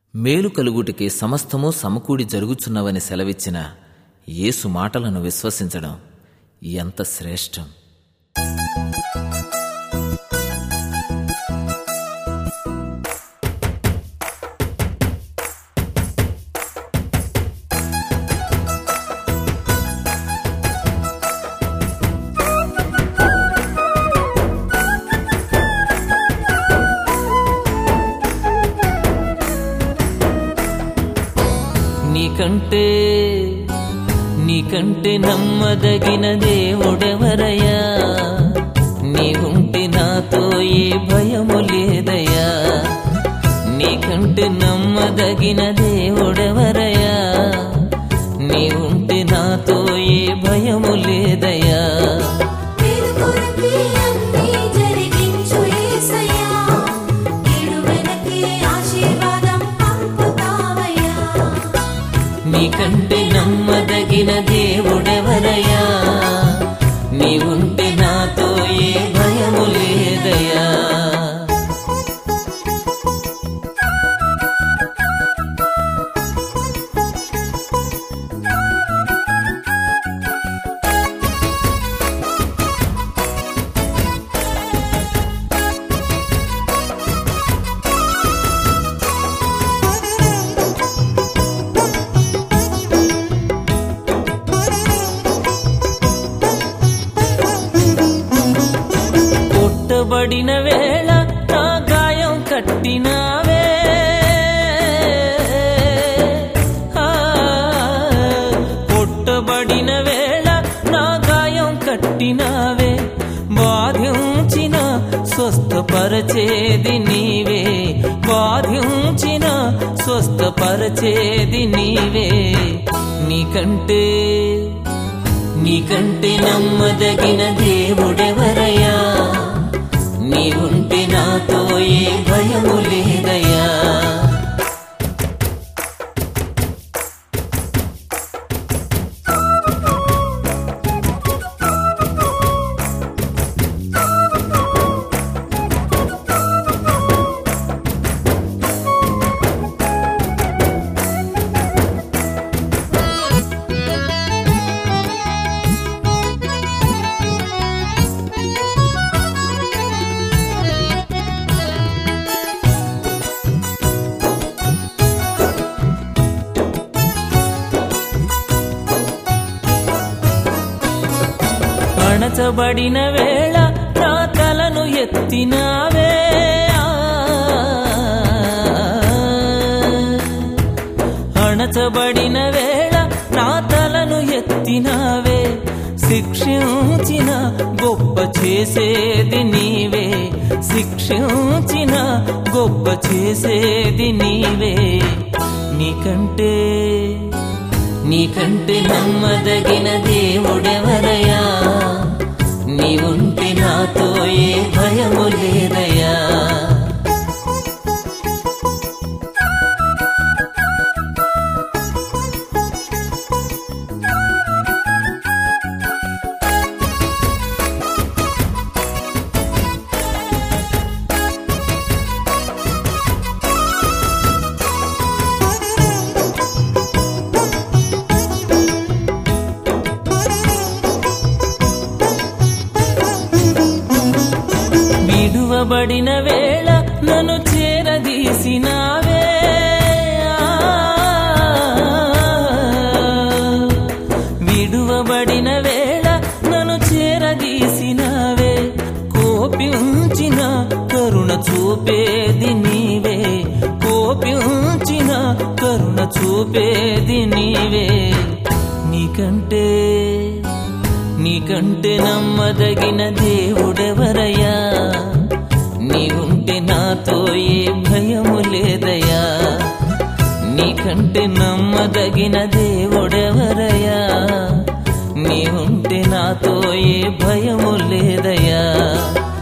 మేలు కలుగుటికి సమస్తము సమకూడి జరుగుచున్నవని సెలవిచ్చిన యేసు మాటలను విశ్వసించడం ఎంత శ్రేష్టం నీకంటే నీకంటే నమ్మదగిన దేవుడెవరయ్యా నీవుంటే నాతో ఏ భయము లేదయ్యా నీకంటే నమ్మదగిన దేవుడెవరయ్యా నీవుంటే నాతో ఏ భయము లేదయ్యా పేరు కొరకే అన్నీ జరిగించు యేసయ్యా కీడు వెనకే ఆశీర్వాదం పంపుతావయ్యా నీకంటే నమ్మదగిన దేవుడెవరయ్యా నీవుంటే నాతో ఏ భయము లేదయ్యా కొట్టబడిన వేళ నా గాయం కట్టినావే ఆ, కొట్టబడిన వేళ నా గాయం కట్టినావే బాధించిన స్వస్థపరచేది నీవే బాధించిన స్వస్థపరచేది నీవే నీకంటే నీకంటే నమ్మదగిన దేవుడెవరయ్యా నీవుంటే నాతో ఏ భయము లేదయ్యా అణచబడిన వేళ నా తలను ఎత్తినావే ఆ. అణచబడిన వేళ నా తలను ఎత్తినావే శిక్షించిన గొప్ప చేసేది నీవే శిక్షించిన గొప్ప చేసేది నీవే నీకంటే నీకంటే నమ్మదగిన దేవుడెవరయ్యా నీవుంటే నాతో ఏ భయము లేదయ్యా విడువబడిన వేళ నన్ను చేరదీసినావే విడువబడిన వేళ నన్ను చేరదీసినావే కోపించిన కరుణ చూపేది నీవే కోపించిన కరుణ చూపేది నీవే నీకంటే నీకంటే నమ్మదగిన దేవుడెవరయ్యా నీవుంటే నాతో ఏ భయము లేదయ్యా నీకంటే నమ్మదగిన దేవుడెవరయ్యా నీవుంటే నాతో ఏ భయము లేదయ్యా